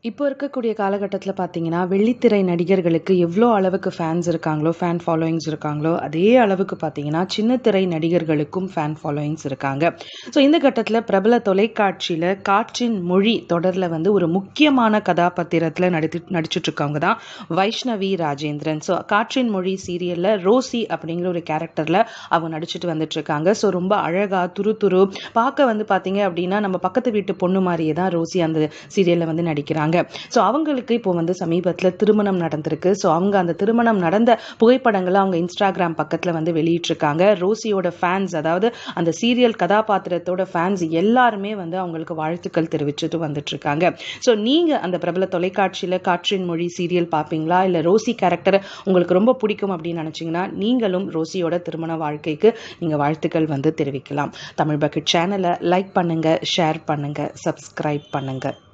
இப்போ இருக்கக்கூடிய காலகட்டத்தில் பார்த்தீங்கன்னா வெள்ளித்திரை நடிகர்களுக்கு எவ்வளோ அளவுக்கு ஃபேன்ஸ் இருக்காங்களோ ஃபேன் ஃபாலோயிங்ஸ் இருக்காங்களோ அதே அளவுக்கு பார்த்தீங்கன்னா சின்னத்திரை நடிகர்களுக்கும் ஃபேன் ஃபாலோயிங்ஸ் இருக்காங்க ஸோ இந்த கட்டத்தில் பிரபல தொலைக்காட்சியில் காற்றின் மொழி தொடரில் வந்து ஒரு முக்கியமான கதாபாத்திரத்தில் நடித்து நடிச்சிட்ருக்கவங்க தான் வைஷ்ணவி ராஜேந்திரன் ஸோ காற்றின் மொழி சீரியலில் ரோசி அப்படிங்கிற ஒரு கேரக்டரில் அவங்க நடிச்சிட்டு வந்துட்டுருக்காங்க ஸோ ரொம்ப அழகாக துரு துரு பார்க்க வந்து பார்த்தீங்க அப்படின்னா நம்ம பக்கத்து வீட்டு பொண்ணு மாதிரியே தான் ரோசி அந்த சீரியலில் வந்து நடிக்கிறாங்க ஸோ அவங்களுக்கு இப்போ வந்து சமீபத்தில் திருமணம் நடந்திருக்கு ஸோ அவங்க அந்த திருமணம் நடந்த புகைப்படங்களை அவங்க இன்ஸ்டாகிராம் பக்கத்தில் வந்து வெளியிட்டிருக்காங்க ரோசியோட ஃபேன்ஸ் அதாவது அந்த சீரியல் கதாபாத்திரத்தோட ஃபேன்ஸ் எல்லாருமே வந்து அவங்களுக்கு வாழ்த்துக்கள் தெரிவிச்சுட்டு வந்துட்டு இருக்காங்க ஸோ நீங்கள் அந்த பிரபல தொலைக்காட்சியில் காற்றின் மொழி சீரியல் பார்ப்பீங்களா இல்லை ரோசி கேரக்டர் உங்களுக்கு ரொம்ப பிடிக்கும் அப்படின்னு நினச்சிங்கன்னா நீங்களும் ரோசியோட திருமண வாழ்க்கைக்கு நீங்கள் வாழ்த்துக்கள் வந்து தெரிவிக்கலாம் தமிழ் பக்கெட் சேனலை லைக் பண்ணுங்கள் ஷேர் பண்ணுங்கள் சப்ஸ்கிரைப் பண்ணுங்கள்